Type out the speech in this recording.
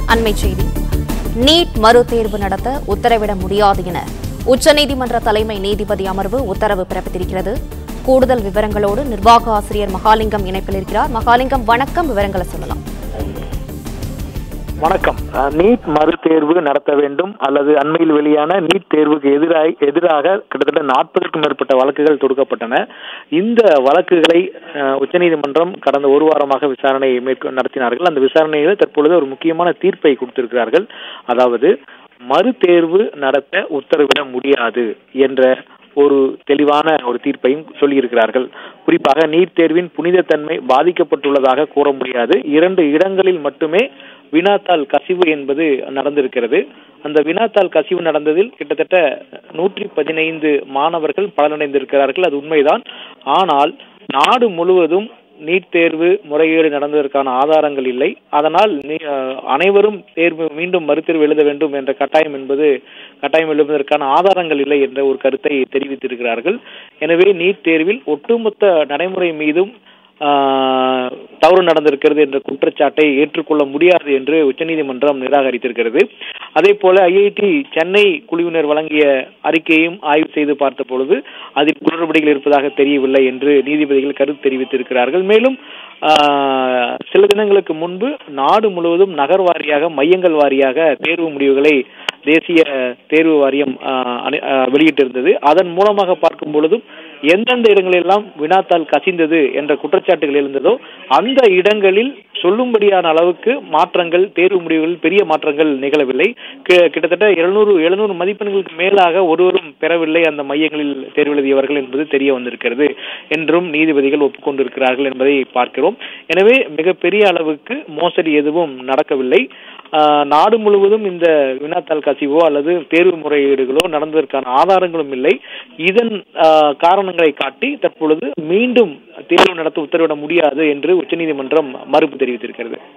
அண்மை செய்தி நீட் மறுதேர்வு நடத்த உத்தரவிட முடியாது என உச்சநீதிமன்ற தலைமை நீதிபதி அமர்வு உத்தரவு பிறப்பித்திருக்கிறது கூடுதல் விவரங்களோடு நிர்வாக ஆசிரியர் மகாலிங்கம் இணைப்பில் இருக்கிறார் மகாலிங்கம் வணக்கம் விவரங்களை சொல்லலாம் வணக்கம் அஹ், நீட் மறுதேர்வு நடத்த வேண்டும் அல்லது அண்மையில் வெளியான நீட் தேர்வுக்கு எதிராக எதிராக கிட்டத்தட்ட நாற்பதுக்கும் மேற்பட்ட வழக்குகள் தொடுக்கப்பட்டன இந்த வழக்குகளை அஹ், உச்சநீதிமன்றம் கடந்த ஒரு வாரமாக விசாரணை மேற்கொ நடத்தினார்கள் அந்த விசாரணையில் தற்பொழுது ஒரு முக்கியமான தீர்ப்பை கொடுத்திருக்கிறார்கள் அதாவது மறுதேர்வு நடத்த உத்தரவிட முடியாது என்ற ஒரு தெளிவான ஒரு தீர்ப்பையும் சொல்லியிருக்கிறார்கள் குறிப்பாக நீட் தேர்வின் புனிதத்தன்மை பாதிக்கப்பட்டுள்ளதாக கூற முடியாது இரண்டு இடங்களில் மட்டுமே வினாத்தாள் கசிவு என்பது நடந்திருக்கிறது அந்த வினாத்தாள் கசிவு நடந்ததில் கிட்டத்தட்ட நூற்றி பதினைந்து மாணவர்கள் பலனடைந்திருக்கிறார்கள் அது உண்மைதான் ஆனால் நாடு முழுவதும் நீட் தேர்வு முறைகேடு நடந்ததற்கான ஆதாரங்கள் இல்லை அதனால் நீ- அஹ், அனைவரும் தேர்வு மீண்டும் மறுதேர்வு எழுத வேண்டும் என்ற கட்டாயம் என்பது கட்டாயம் எழுதுவதற்கான ஆதாரங்கள் இல்லை என்ற ஒரு கருத்தை தெரிவித்திருக்கிறார்கள் எனவே நீட் தேர்வில் ஒட்டுமொத்த நடைமுறை மீதும் ஆஹ், தவறு நடந்திருக்கிறது என்ற குற்றச்சாட்டை ஏற்றுக்கொள்ள முடியாது என்று உச்சநீதிமன்றம் நிராகரித்திருக்கிறது அதே போல ஐஐடி சென்னை குழுவினர் வழங்கிய அறிக்கையும் ஆய்வு செய்து பார்த்த பொழுது அதில் குளறுபடிகள் இருப்பதாக தெரியவில்லை என்று நீதிபதிகள் கருத்து தெரிவித்திருக்கிறார்கள் மேலும் ஆஹ், சில தினங்களுக்கு முன்பு நாடு முழுவதும் நகர் வாரியாக மையங்கள் வாரியாக தேர்வு முடிவுகளை தேசிய தேர்வு வாரியம் ஆஹ், அனு- ஆஹ், வெளியிட்டிருந்தது அதன் மூலமாக பார்க்கும் பொழுதும் எந்தெந்த இடங்களெல்லாம் வினாத்தால் கசிந்தது என்ற குற்றச்சாட்டுகள் எழுந்ததோ அந்த இடங்களில் சொல்லும்படியான அளவுக்கு மாற்றங்கள் தேர்வு முடிவுகளில் பெரிய மாற்றங்கள் நிகழவில்லை கி- கிட்டத்தட்ட எழுநூறு எழுநூறு மதிப்பெண்களுக்கு மேலாக ஒருவரும் பெறவில்லை அந்த மையங்களில் தேர்வு எழுதியவர்கள் என்பது தெரிய வந்திருக்கிறது என்றும் நீதிபதிகள் ஒப்புக்கொண்டிருக்கிறார்கள் என்பதை பார்க்கிறோம் எனவே மிகப்பெரிய அளவுக்கு மோசடி எதுவும் நடக்கவில்லை ஆஹ், நாடு முழுவதும் இந்த வினாத்தாள் கசிவோ அல்லது தேர்வு முறையீடுகளோ நடந்ததற்கான ஆதாரங்களும் இல்லை இதன் ஆஹ், காரணங்களை காட்டி தற்பொழுது மீண்டும் தேர்வு நடத்த உத்தரவிட முடியாது என்று உச்சநீதிமன்றம் மறுப்பு தெரிவித்திருக்கிறது